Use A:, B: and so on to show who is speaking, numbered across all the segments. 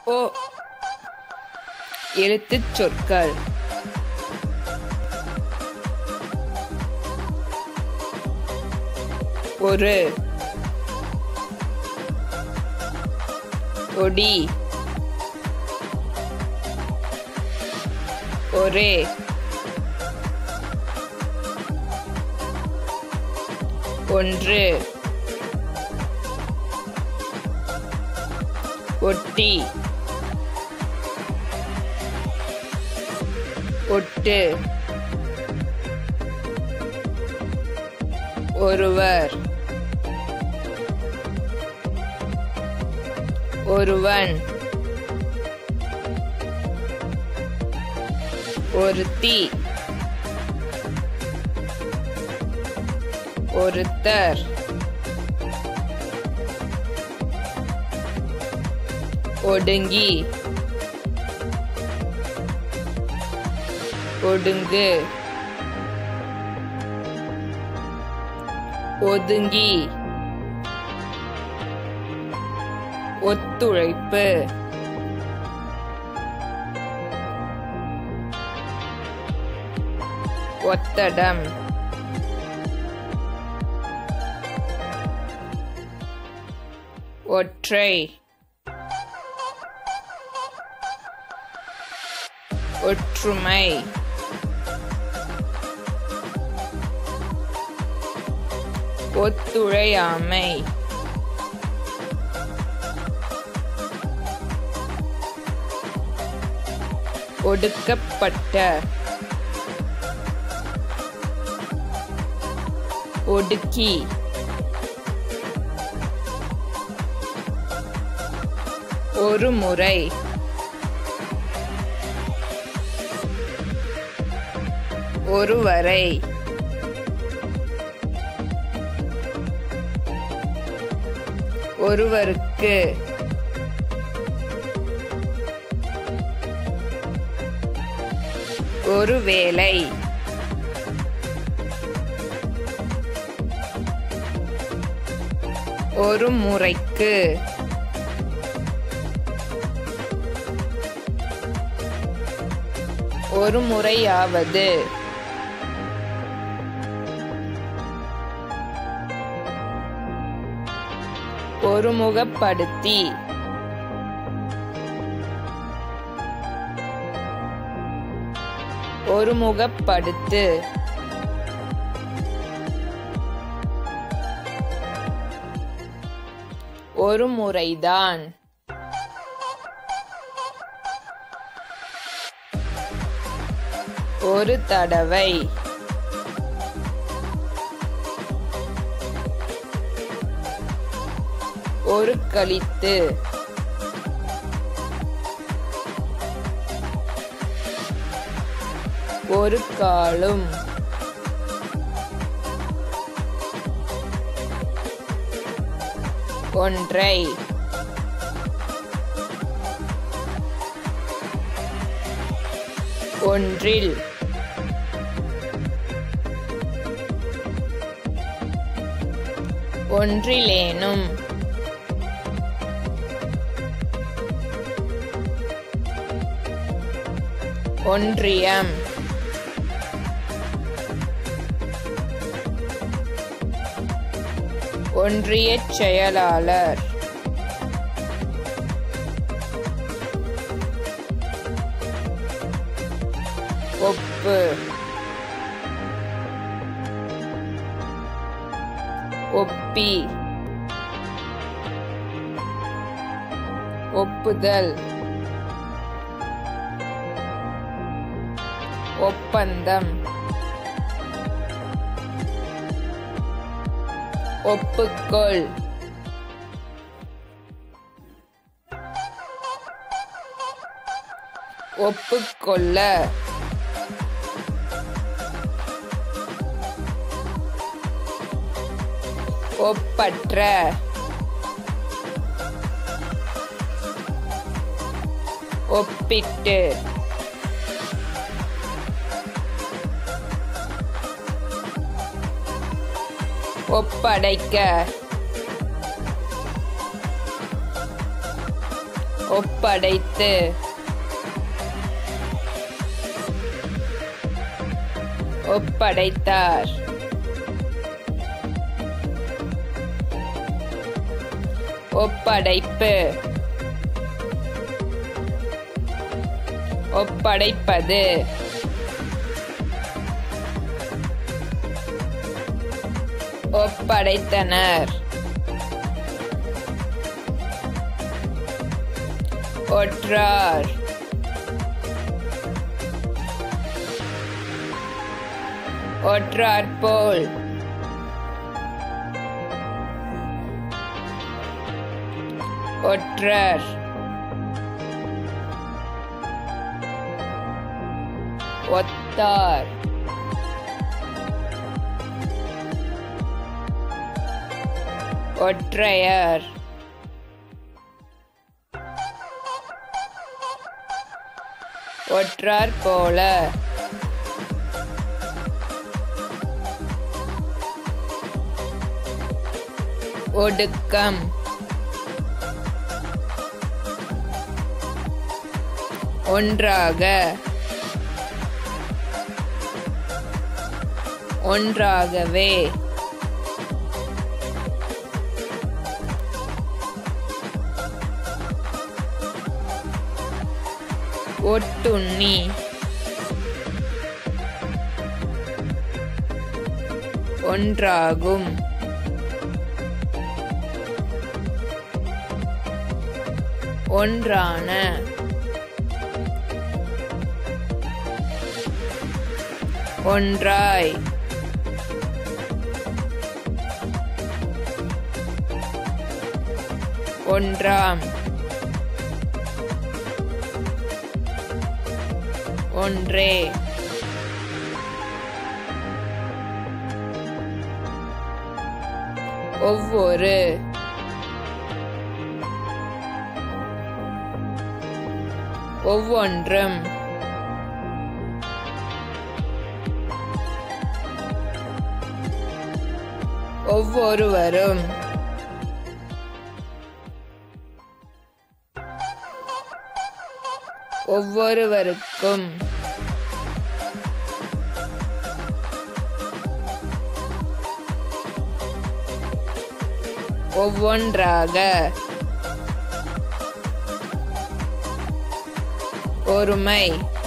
A: ஓ எழுத்துச் சொற்கள் ஒரு ஒடி ஒரே ஒன்று ஒட்டி ஒட்டு ஒருவர் ஒருவன் ஒருத்தி ஒருத்தர் ஒடுங்கி ஒடுங்கு ஒதுங்கி ஒத்துழைப்பு ஒத்தடம் ஒற்றை ஒற்றுமை ஒத்துழையாமை ஒடுக்கப்பட்ட ஒடுக்கி ஒரு முறை ஒருவரை ஒருவருக்கு ஒருவேளை ஒரு முறைக்கு ஒரு முறையாவது ஒருமுகப்படுத்தி ஒருமுகப்படுத்து ஒரு முறைதான் ஒரு தடவை ஒரு கழித்து ஒரு காலும் ஒன்றை ஒன்றில் ஒன்றிலேனும் ஒன்றியம் ஒன்றியச் செயலாளர் ஒப்பு ஒப்பி ஒப்புதல் ஒப்பந்தம் ஒப்புக்கொள் ஒப்புக்கொள்ள ஒப்பற்ற ஒப்பிட்டு ஒப்படைக்க ஒப்படைத்து ஒப்படைத்தார் ஒப்படைப்பு ஒப்படைப்பது ஒப்படைத்தனர் ஒற்றார் ஒற்றார் போல் ஒற்றர் ஒத்தார் ஒற்றையர் ஒற்றார் போல ஒடுக்கம் ஒன்றாக ஒன்றாகவே ஒட்டுண்ணி ஒன்றாகும் ஒன்றான ஒன்றாய் ஒன்றாம் ஒன்றே ஒவ்வொரு ஒவ்வொன்றும் ஒவ்வொருவரும் ஒவ்வொருவருக்கும் ஒவ்வொன்றாக ஒருமை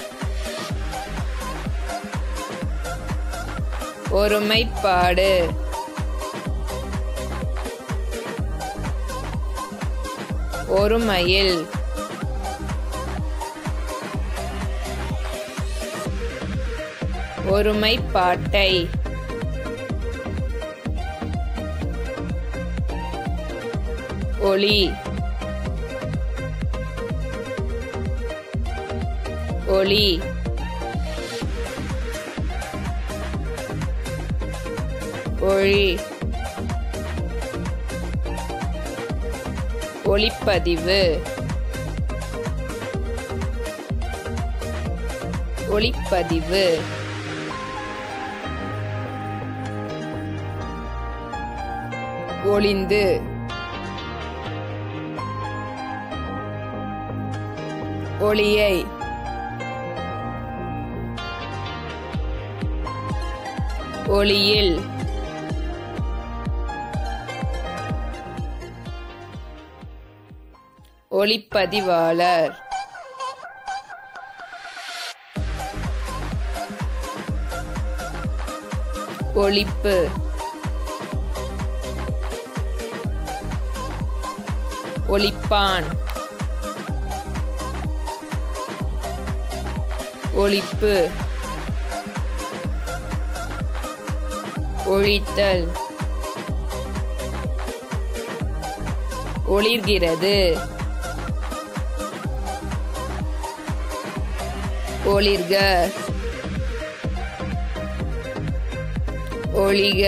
A: ஒருமைப்பாடு ஒருமையில் ஒருமைப்பாட்டை ஒளி ஒளி ஒளி ஒளிப்பதிவு ஒளிப்பதிவு ஒளிந்து ஒளியை ஒளியில் ஒளிப்பதிவாளர் ஒளிப்பு ஒளிப்பான் ஒளிப்பு ஒழித்தல் ஒளிர்கிறது ஒளிர்க ஒளிக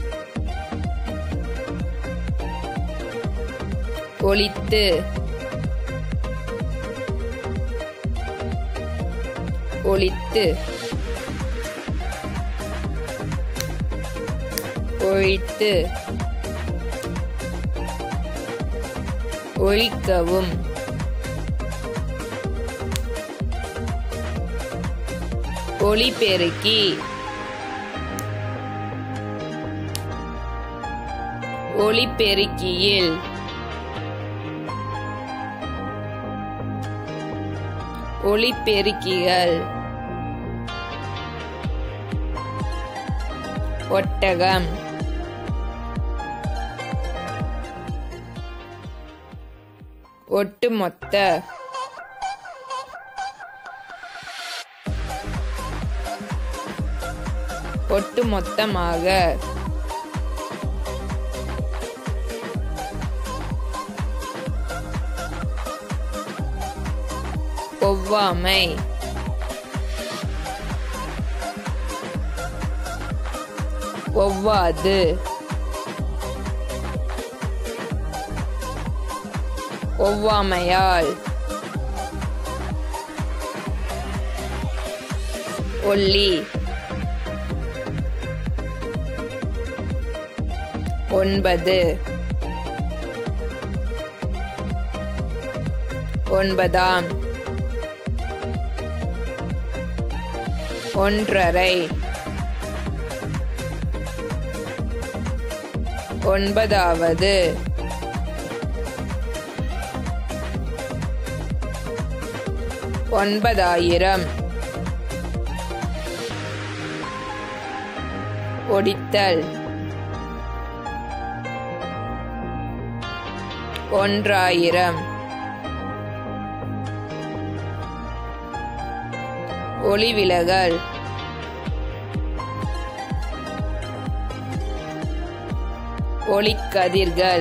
A: ஒளித்து ஒளித்து ஒழித்து ஒழிக்கவும் ஒளிபெருக்கி ஒளிபெருக்கியில் ஒளிபெருக்கிகள் ஒட்டகம் ஒட்டுமொத்த ஒட்டுமொத்தமாக ஒவ்வாமை ஒவ்வாது ஒவ்வாமையால் ஒல்லி ஒன்பது ஒன்பதாம் ஒன்றரை ஒன்பதாவது ஒன்பதாயிரம் ஒடித்தல் ஒன்றாயிரம் ஒளிவிலகல் ஒளிக்கதிர்கள்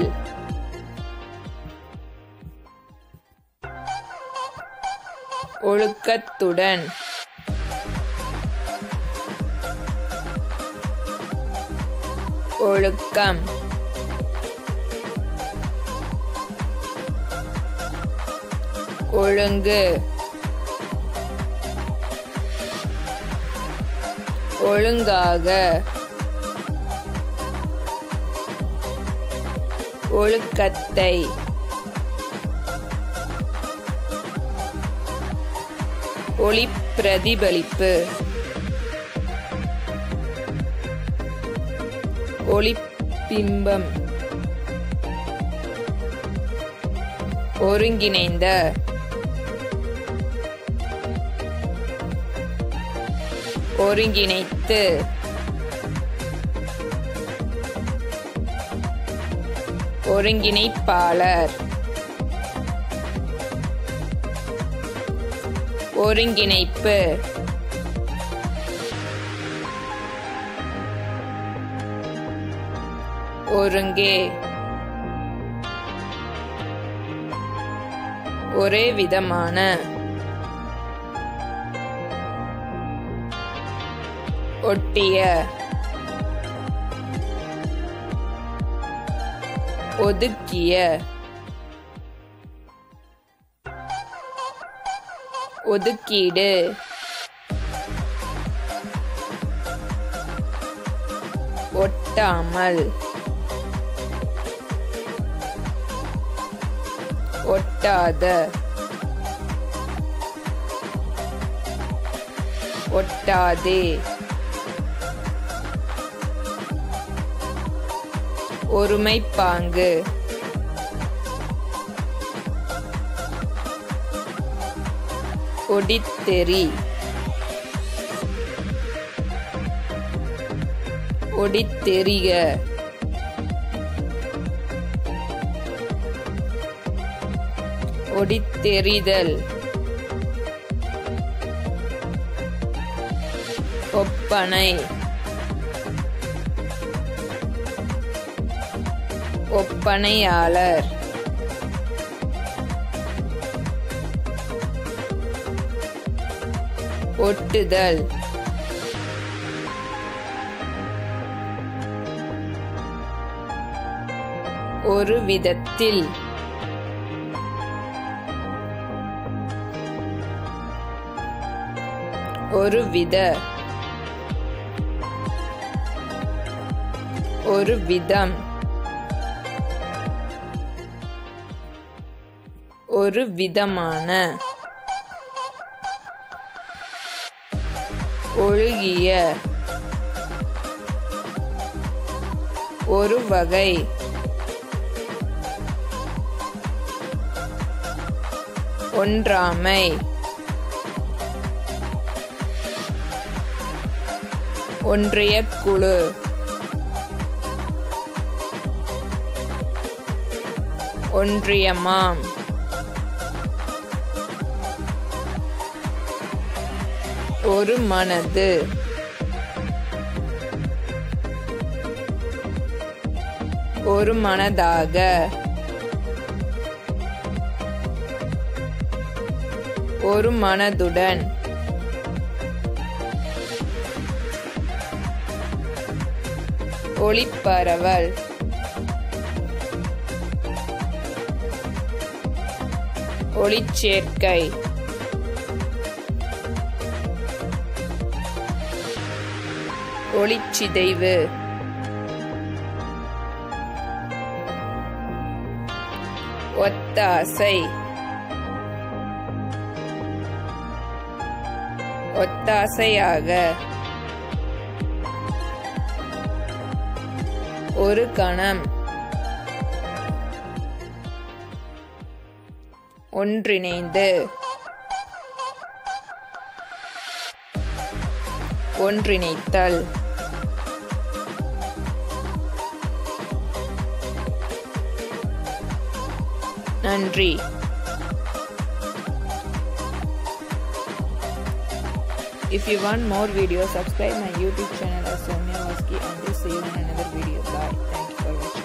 A: ஒழுக்கத்துடன் ஒழுக்கம் ஒழுங்கு ஒழுங்காக ஒழுக்கத்தை ஒளி பிரதிபலிப்பு ஒளிப்பிம்பம் ஒருங்கிணைந்த ஒருங்கிணைத்து ஒருங்கிணைப்பாளர் ஒருங்கிணைப்பு ஒருங்கே ஒரே விதமான ஒட்டிய ஒதுக்கிய ஒதுக்கீடு ஒட்டாமல் ஒட்டாத ஒட்டாதே ஒருமைப்பாங்கு ஒடித்தெறி ஒடித்தெறிக ஒடித்தெறிதல் ஒப்பனை ஒப்பனையாளர் ஒட்டுதல் ஒரு விதத்தில் ஒரு வித ஒரு விதம் ஒரு விதமான ஒழுகிய ஒரு வகை ஒன்றாமை ஒன்றிய குழு ஒன்றியமாம் ஒரு மனது ஒரு மனதாக ஒரு மனதுடன் ஒளிப்பரவல் ஒளிச்சேர்க்கை ஒளிச்சிதைவு ஒத்தாசை ஒத்தாசையாக ஒரு கணம் ஒன்றிணைந்து ஒன்றிணைத்தல் நன்றி If you want more videos, subscribe my YouTube channel as Soumya Vaski and see you in another video. Bye. Thank you for watching.